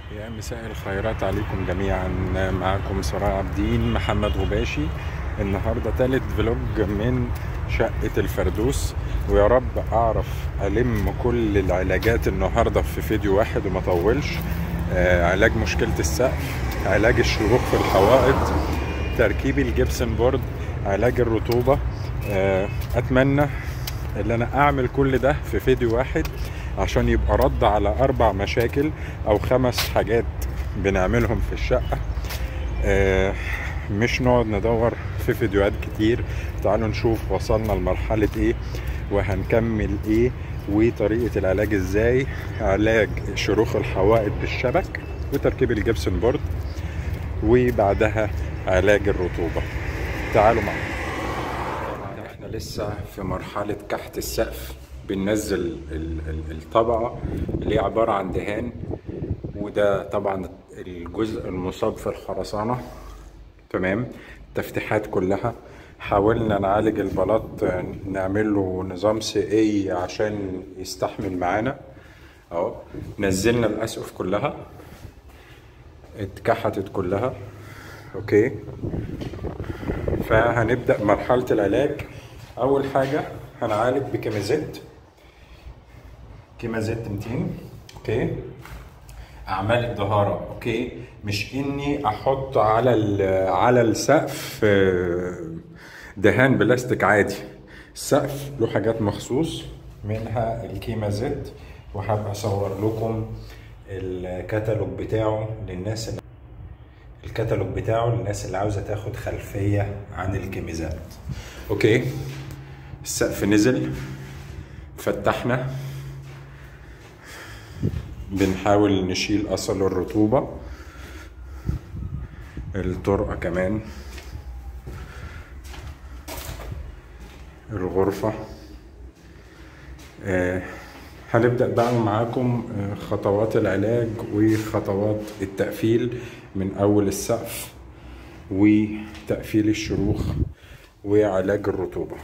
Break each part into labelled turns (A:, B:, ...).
A: يا مساء الخيرات عليكم جميعا معكم سراء عابدين محمد غباشي النهارده تالت فلوج من شقة الفردوس ويا رب اعرف الم كل العلاجات النهارده في فيديو واحد وما اطولش آه علاج مشكلة السقف علاج الشروخ في الحوائط تركيب الجبسن بورد علاج الرطوبة آه اتمنى ان انا اعمل كل ده في فيديو واحد عشان يبقى رد على اربع مشاكل او خمس حاجات بنعملهم في الشقة آه مش نقعد ندور في فيديوهات كتير تعالوا نشوف وصلنا لمرحلة ايه وهنكمل ايه وطريقة العلاج ازاي علاج شروخ الحوائط بالشبك وتركيب الجبسن بورد وبعدها علاج الرطوبة تعالوا معانا احنا لسه في مرحلة كحت السقف بننزل ال- ال- الطبقة اللي هي عبارة عن دهان وده طبعا الجزء المصاب في الخرسانة تمام التفتيحات كلها حاولنا نعالج البلاط نعمل له نظام سي اي عشان يستحمل معانا اهو نزلنا الاسقف كلها اتكحتت كلها اوكي فهنبدا مرحله العلاج اول حاجه هنعالج بكيمازيت كيمازيت 200 اوكي اعمال الدهاره اوكي مش اني احط على ال- على السقف آه، دهان بلاستيك عادي السقف له حاجات مخصوص منها الكيمازيت وهبقى اصور لكم الكتالوج بتاعه للناس اللي الكتالوج بتاعه للناس اللي عاوزه تاخد خلفيه عن الكيميزات اوكي السقف نزل فتحنا بنحاول نشيل اصل الرطوبه الطرقه كمان الغرفه آه هنبدأ بقى معاكم آه، خطوات العلاج وخطوات التقفيل من أول السقف وتقفيل الشروخ وعلاج الرطوبة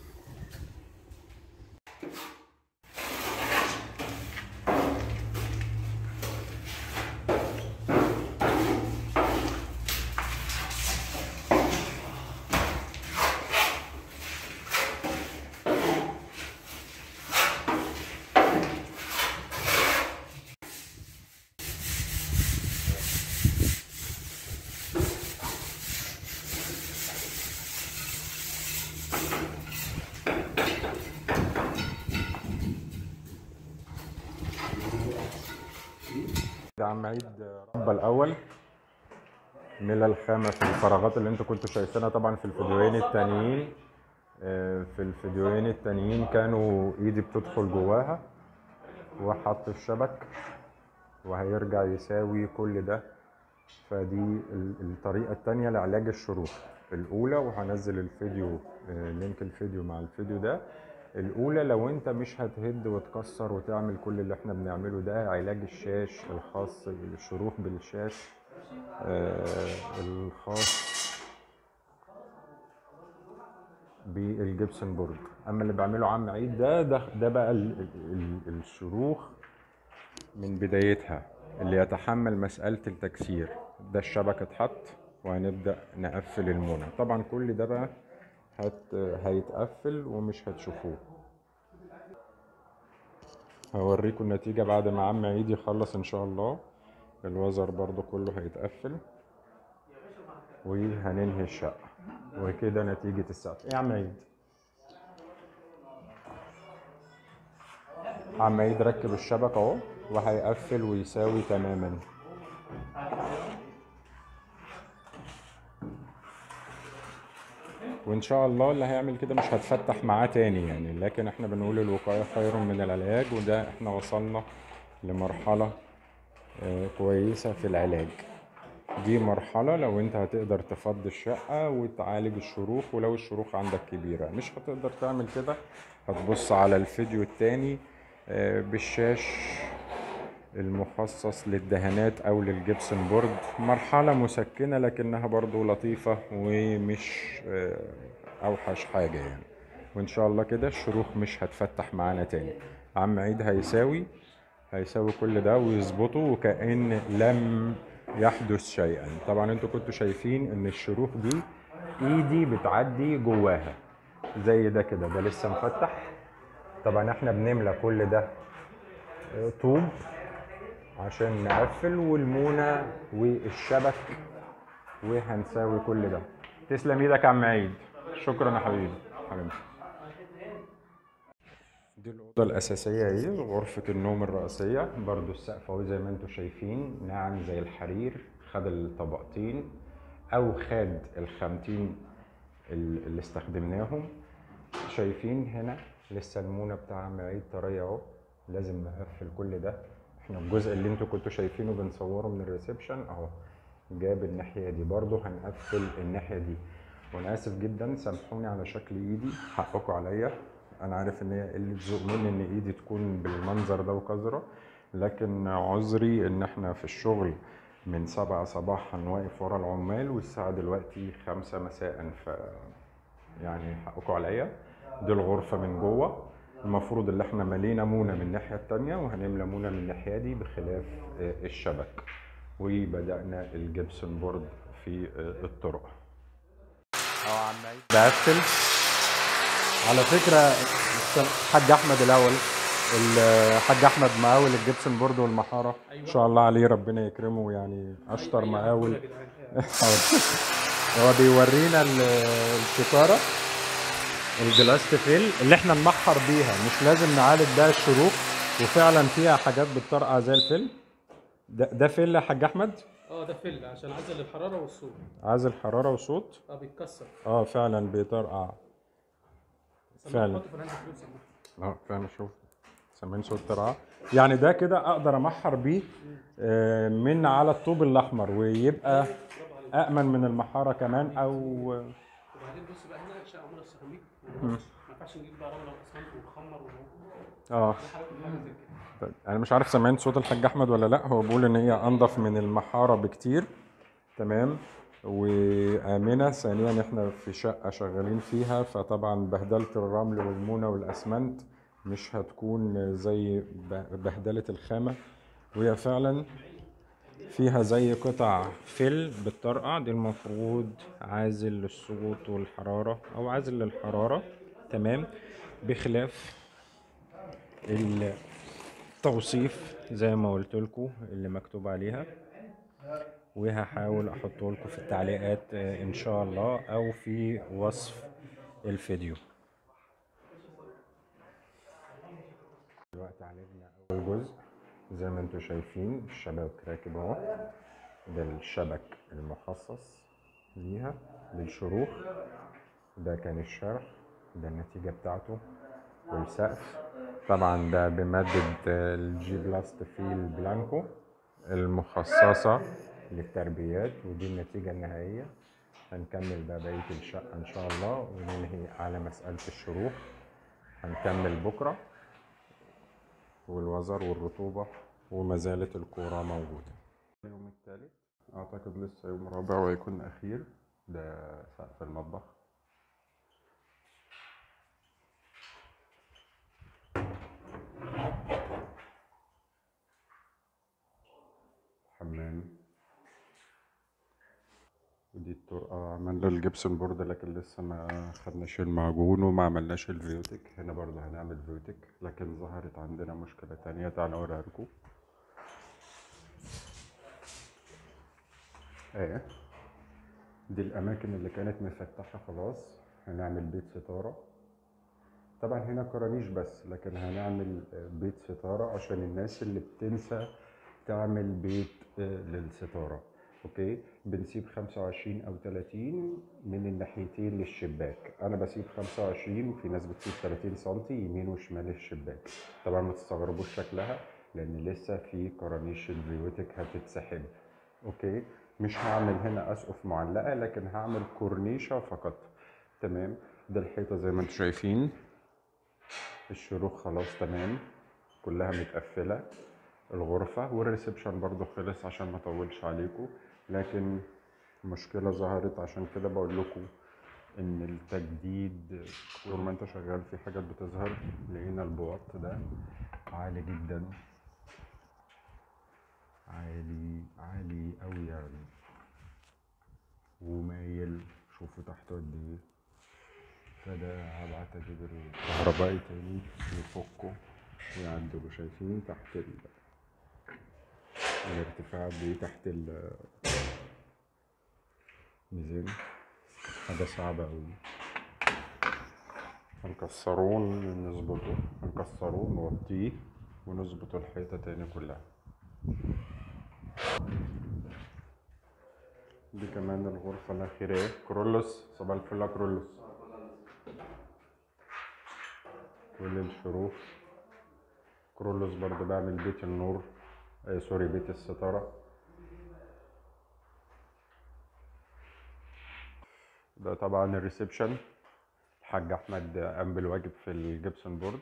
A: ده عم عيد ربى الأول ملى الخامة في الفراغات اللي انتوا كنتوا شايفينها طبعا في الفيديوهين التانيين آه، في الفيديوهين التانيين كانوا ايدي بتدخل جواها وحط الشبك وهيرجع يساوي كل ده فدي ال- الطريقة التانية لعلاج الشروخ الأولى وهنزل الفيديو آه، لينك الفيديو مع الفيديو ده الأولى لو أنت مش هتهد وتكسر وتعمل كل اللي احنا بنعمله ده علاج الشاش الخاص بالشروخ بالشاش آه، الخاص بالجبسن بورد اما اللي بعمله عم عيد ده ده, ده بقى ال ال ال الشروخ من بدايتها اللي يتحمل مسألة التكسير ده الشبك اتحط وهنبدأ نقفل المونة طبعا كل ده بقى هت هيتقفل ومش هتشوفوه هوريكم النتيجة بعد ما عم عيد يخلص ان شاء الله الوزر برضو كله هيتقفل وهننهي الشقة وكده نتيجة السقف ايه يا عم عيد عم عيد ركب الشبكة اهو وهيقفل ويساوي تماما وان شاء الله اللي هيعمل كده مش هتفتح معاه تاني يعني لكن احنا بنقول الوقاية خير من العلاج وده احنا وصلنا لمرحلة آه، كويسة في العلاج دي مرحلة لو انت هتقدر تفضي الشقة وتعالج الشروخ ولو الشروخ عندك كبيرة مش هتقدر تعمل كده هتبص على الفيديو التاني آه، بالشاش المخصص للدهانات او للجبسن بورد مرحلة مسكنة لكنها برضو لطيفة ومش آه، اوحش حاجة يعني وان شاء الله كده الشروخ مش هتفتح معانا تاني عم عيد هيساوي هيساوي كل ده ويظبطه وكأن لم يحدث شيئا طبعا انتوا كنتوا شايفين ان الشروخ دي ايدي بتعدي جواها زي ده كده ده لسه مفتح طبعا احنا بنملى كل ده آه، طوب عشان نقفل والمونة والشبك وهنساوي كل ده تسلم ايدك يا عم عيد شكرا يا حبيبي حبيبي دي الأوضة الأساسية اهي غرفة النوم الرئيسية برضو السقف اهو زي ما انتم شايفين ناعم زي الحرير خد الطبقتين أو خد الخامتين ال- اللي استخدمناهم شايفين هنا لسه المونة بتاع معيد طرية اهو لازم نقفل كل ده احنا الجزء اللي انتوا كنتوا شايفينه بنصوره من الريسبشن اهو جاب الناحية دي برضو هنقفل الناحية دي وانا اسف جدا سامحوني على شكل ايدي حقكم عليا انا عارف ان هي قله ذوق مني ان ايدي تكون بالمنظر ده وقذره لكن عذري ان احنا في الشغل من سبعة صباحا واقف ورا العمال والساعة دلوقتي خمسة مساء ف يعني حقكم عليا دي الغرفة من جوه المفروض اللي احنا ملينا مونة من الناحية التانية وهنملى مونة من الناحية دي بخلاف آه، الشبك وبدأنا الجبسون بورد في آه، الطرق
B: اه عم عيد
A: بقفل على فكرة الحاج أحمد الأول الحاج أحمد مقاول الجبسون بورد والمحارة إن شاء الله عليه ربنا يكرمه يعني أشطر مقاول هو بيورينا ال- الشكارة الجلاست فيل اللي احنا نمحر بيها مش لازم نعالج بيها الشروخ وفعلا فيها حاجات بتطرقع زي الفيل ده, ده فيل يا حاج احمد
C: اه ده فل عشان عزل الحراره والصوت
A: عازل حراره وصوت
C: اه بيتكسر
A: اه فعلا بيطرقع فعلا.
C: حط في الهاند فري وسمعه.
A: اه فعلا شوف سامعين صوت طرقعه يعني ده كده اقدر امحر بيه آه، من على الطوب الاحمر ويبقى امن من المحاره كمان او
C: وبعدين بص بقى هنا شقه عمر السيراميك ما ينفعش نجيب بقى رمله واسمنت ونخمر ونعمل.
A: اه
C: ده حاجه كلها زي كده
A: طيب، انا مش عارف سامعين صوت الحاج احمد ولا لا هو بيقول ان هي انضف من المحاره بكتير تمام وامنه ثانيا احنا في شقه شغالين فيها فطبعا بهدله الرمل والمونه والاسمنت مش هتكون زي ب- بهدله الخامه وهي فعلا فيها زي قطع فل بالطرقع دي المفروض عازل للصوت والحراره او عازل للحراره تمام بخلاف التوصيف زي ما قلت لكم اللي مكتوب عليها وهحاول احطه لكم في التعليقات آه، ان شاء الله او في وصف الفيديو دلوقتي عالجنا اول جزء زي ما انتم شايفين الشبك راكب اهو ده الشبك المخصص ليها للشروخ ده كان الشرح ده النتيجة بتاعته والسقف طبعا ده بمادة الجي بلاست فيل بلانكو المخصصة للتربيات ودي النتيجة النهائية هنكمل بقى بقية الشقة إن شاء الله وننهي على مسألة الشروخ هنكمل بكرة والوزر والرطوبة وما زالت الكورة موجودة اليوم الثالث أعتقد لسه يوم رابع ويكون أخير ده سقف المطبخ حمام ودي الطرقة عملنا الجبسون بورد لكن لسه ما خدناش المعجون وما عملناش الفيوتك هنا برضه هنعمل فيوتك لكن ظهرت عندنا مشكلة تانية تعالوا اوريها لكم ايه دي الأماكن اللي كانت مفتحة خلاص هنعمل بيت ستارة طبعا هنا كرانيش بس لكن هنعمل بيت ستارة عشان الناس اللي بتنسى تعمل بيت آه، للستارة اوكي بنسيب 25 او 30 من الناحيتين للشباك انا بسيب 25 وفي ناس بتسيب 30 سم يمين وشمال الشباك طبعا ما تستغربوش شكلها لان لسه في كرانيش البيوتك هتتسحب اوكي مش هعمل هنا اسقف معلقه لكن هعمل كورنيشه فقط تمام ده الحيطه زي ما انتم شايفين الشروخ خلاص تمام كلها متقفله الغرفة والريسبشن برضو خلص عشان ما اطولش عليكم لكن مشكلة ظهرت عشان كده بقول لكم ان التجديد طول ما انت شغال في حاجات بتظهر لقينا البوط ده عالي جدا عالي عالي قوي يعني ومايل شوفوا تحته قد ايه فده هبعت اجيب الكهربائي تاني يفكه ويعدله شايفين تحت ال... الارتفاع قد ايه تحت الميزان حاجة صعبة أوي هنكسرون نظبطه هنكسروه نوطيه ونظبط الحيطة تاني كلها دي كمان الغرفة الأخيرة كرولوس صباح الفل يا كرولوس كل الشروخ كرولوس برضه بعمل بيت النور آه سوري بيت الستارة ده طبعا الريسبشن الحاج احمد قام بالواجب في الجبسون بورد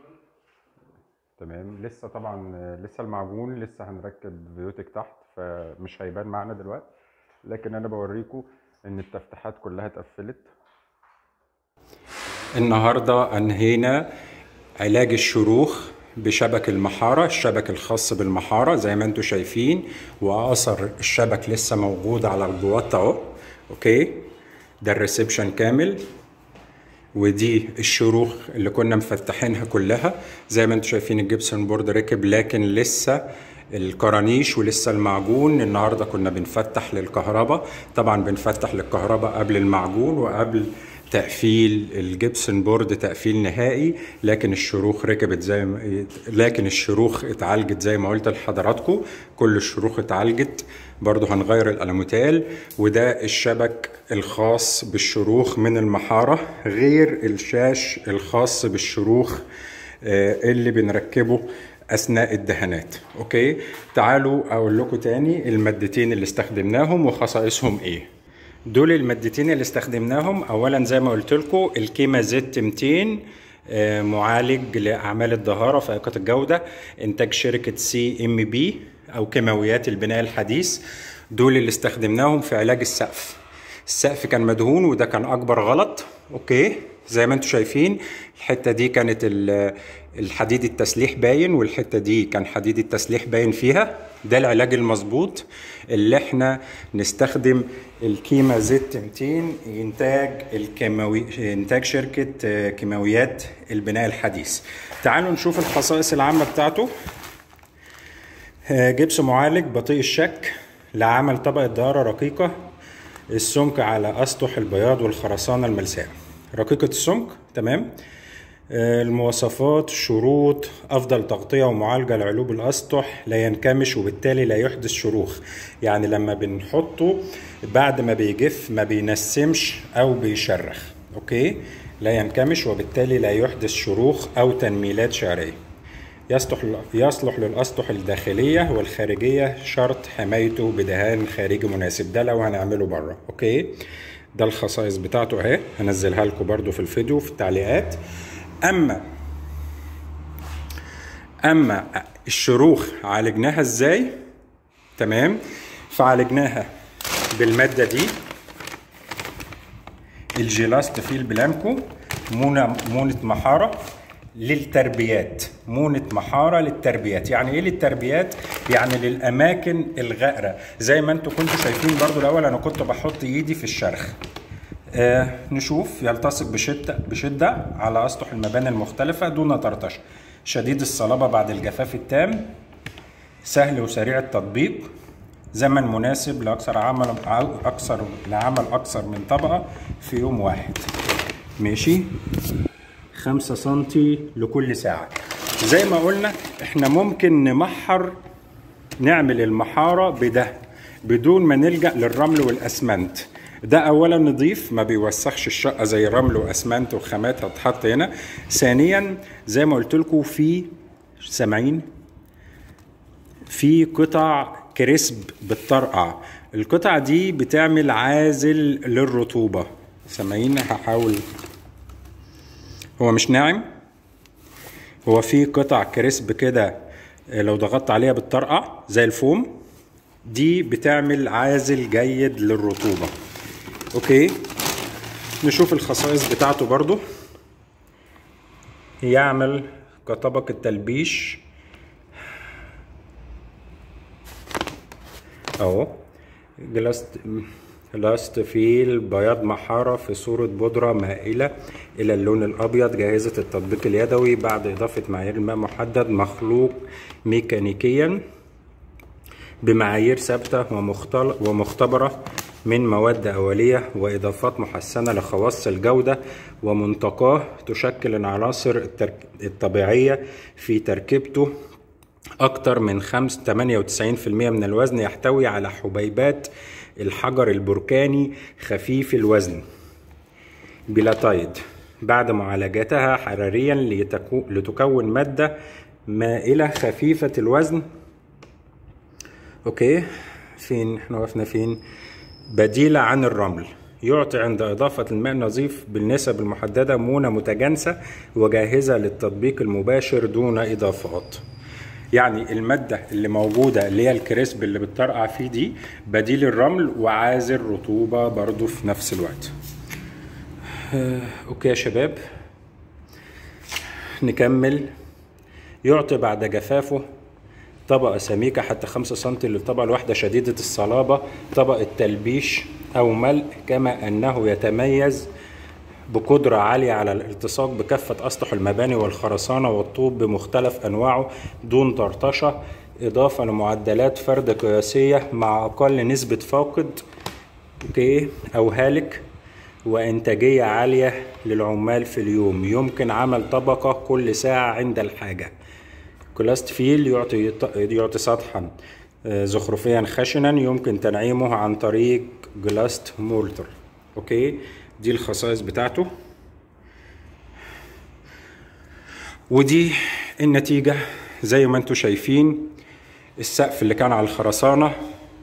A: تمام لسه طبعا لسه المعجون لسه هنركب فيوتك تحت فمش هيبان معانا دلوقتي لكن انا بوريكم ان التفتيحات كلها اتقفلت النهارده انهينا علاج الشروخ بشبك المحارة الشبك الخاص بالمحارة زي ما انتم شايفين واثر الشبك لسه موجود على الجوات اهو اوكي ده الريسبشن كامل ودي الشروخ اللي كنا مفتحينها كلها زي ما انتم شايفين الجبسون بورد ركب لكن لسه الكرانيش ولسه المعجون النهارده كنا بنفتح للكهرباء طبعا بنفتح للكهرباء قبل المعجون وقبل تقفيل الجبسون بورد تقفيل نهائي لكن الشروخ ركبت زي ما لكن الشروخ اتعالجت زي ما قلت لحضراتكم كل الشروخ اتعالجت برضو هنغير الالوميتال وده الشبك الخاص بالشروخ من المحارة غير الشاش الخاص بالشروخ اللي بنركبه اثناء الدهانات اوكي تعالوا اقول لكم تاني المادتين اللي استخدمناهم وخصائصهم ايه دول المادتين اللي استخدمناهم اولا زي ما قلت لكم الكيما زيت 200 معالج لاعمال الدهاره فائقه الجوده انتاج شركه سي ام بي او كيماويات البناء الحديث دول اللي استخدمناهم في علاج السقف السقف كان مدهون وده كان اكبر غلط اوكي زي ما انتم شايفين الحته دي كانت الحديد التسليح باين والحته دي كان حديد التسليح باين فيها ده العلاج المظبوط اللي احنا نستخدم الكيما زيت 200 انتاج الكيماوي انتاج شركه كيماويات البناء الحديث تعالوا نشوف الخصائص العامه بتاعته جبس معالج بطيء الشك لعمل طبقه دهاره رقيقه السمك على اسطح البياض والخرسانه الملساء رقيقه السمك تمام المواصفات شروط افضل تغطيه ومعالجه لعلوب الاسطح لا ينكمش وبالتالي لا يحدث شروخ يعني لما بنحطه بعد ما بيجف ما بينسمش او بيشرخ اوكي لا ينكمش وبالتالي لا يحدث شروخ او تنميلات شعريه يصلح يصلح للاسطح الداخليه والخارجيه شرط حمايته بدهان خارجي مناسب ده لو هنعمله بره اوكي ده الخصائص بتاعته اهي هنزلها لكم برده في الفيديو في التعليقات اما اما الشروخ عالجناها ازاي تمام فعالجناها بالماده دي الجيلاست فيل بلانكو مونة مونة محارة للتربيات مونة محارة للتربيات يعني ايه للتربيات يعني للأماكن الغائرة زي ما انتوا كنتوا شايفين برضو الأول أنا كنت بحط إيدي في الشرخ آه نشوف يلتصق بشدة, بشدة على أسطح المباني المختلفة دون طرطشة شديد الصلابة بعد الجفاف التام سهل وسريع التطبيق زمن مناسب لأكثر عمل أكثر لعمل أكثر من طبقة في يوم واحد ماشي خمسة سنتي لكل ساعة زي ما قلنا احنا ممكن نمحر نعمل المحارة بده بدون ما نلجأ للرمل والأسمنت ده اولا نضيف ما بيوسخش الشقه زي رمل واسمنت وخامات هتحط هنا ثانيا زي ما قلت لكم في سامعين في قطع كريسب بتطرقع القطع دي بتعمل عازل للرطوبه سامعين هحاول هو مش ناعم هو في قطع كريسب كده لو ضغطت عليها بتطرقع زي الفوم دي بتعمل عازل جيد للرطوبه اوكي نشوف الخصائص بتاعته برضو يعمل كطبقة تلبيش اهو جلاست لاست فيل بياض محارة في صورة بودرة مائلة إلى اللون الأبيض جاهزة التطبيق اليدوي بعد إضافة معايير الماء محدد مخلوق ميكانيكيا بمعايير ثابتة ومختل- ومختبرة من مواد أولية وإضافات محسنة لخواص الجودة ومنتقاه تشكل العناصر الترك- الطبيعية في تركيبته أكثر من 5 98% من الوزن يحتوي على حبيبات الحجر البركاني خفيف الوزن بلاتايد بعد معالجتها حراريا لتكو- لتكون مادة مائلة خفيفة الوزن اوكي فين احنا وقفنا فين بديلة عن الرمل يعطي عند إضافة الماء النظيف بالنسب المحددة مونة متجانسة وجاهزة للتطبيق المباشر دون إضافات يعني المادة اللي موجودة اللي هي الكريسب اللي بتطرقع فيه دي بديل الرمل وعازل رطوبة برضو في نفس الوقت آه، اوكي يا شباب نكمل يعطي بعد جفافه طبقة سميكة حتى 5 سم للطبقة الواحدة شديدة الصلابة طبقة تلبيش أو ملء كما أنه يتميز بقدرة عالية على الالتصاق بكافة أسطح المباني والخرسانة والطوب بمختلف أنواعه دون طرطشة إضافة لمعدلات فرد قياسية مع أقل نسبة فاقد أوكي أو هالك وإنتاجية عالية للعمال في اليوم يمكن عمل طبقة كل ساعة عند الحاجة كلاست فيل يعطي يعطي سطحا آه، زخرفيا خشنا يمكن تنعيمه عن طريق جلاست مولتر اوكي دي الخصائص بتاعته ودي النتيجة زي ما انتم شايفين السقف اللي كان على الخرسانة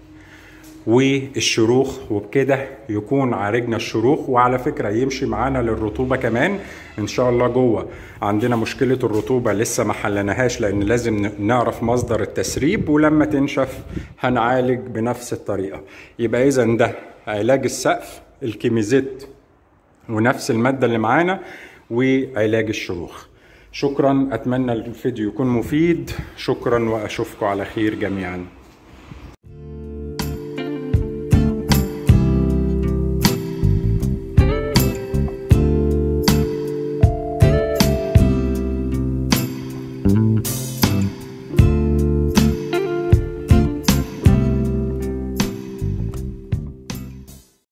A: والشروخ وبكده يكون عالجنا الشروخ وعلى فكرة يمشي معانا للرطوبة كمان ان شاء الله جوه عندنا مشكلة الرطوبة لسه ما حلناهاش لان لازم نعرف مصدر التسريب ولما تنشف هنعالج بنفس الطريقة يبقى اذا ده علاج السقف الكيميزيت ونفس المادة اللي معانا وعلاج الشروخ شكرا اتمنى الفيديو يكون مفيد شكرا واشوفكم على خير جميعا